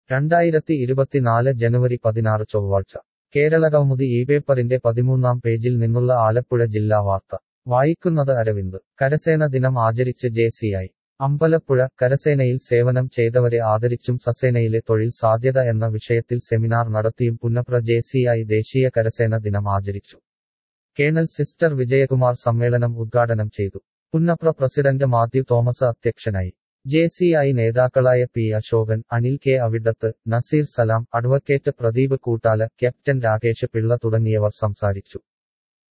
രണ്ടായിരത്തി ഇരുപത്തിനാല് ജനുവരി പതിനാറ് ചൊവ്വാഴ്ച കേരളകൗമുദി ഈ പേപ്പറിന്റെ പതിമൂന്നാം പേജിൽ നിന്നുള്ള ആലപ്പുഴ ജില്ലാ വാർത്ത വായിക്കുന്നത് അരവിന്ദ് കരസേന ദിനം ആചരിച്ച് ജെ സിഐ അമ്പലപ്പുഴ കരസേനയിൽ സേവനം ചെയ്തവരെ ആദരിച്ചും സസേനയിലെ തൊഴിൽ സാധ്യത എന്ന വിഷയത്തിൽ സെമിനാർ നടത്തിയും പുന്നപ്ര ജെ സിഐ ദേശീയ കരസേന ദിനം ആചരിച്ചു കേണൽ സിസ്റ്റർ വിജയകുമാർ സമ്മേളനം ഉദ്ഘാടനം ചെയ്തു പുന്നപ്ര പ്രസിഡന്റ് മാത്യു തോമസ് അധ്യക്ഷനായി ജെ സി ഐ നേതാക്കളായ P Ashokan Anil K Avidathu Nazeer Salam advocate Pradeep Koottala captain Rakesh Pillai തുടങ്ങിയവർ സംസാരിച്ചു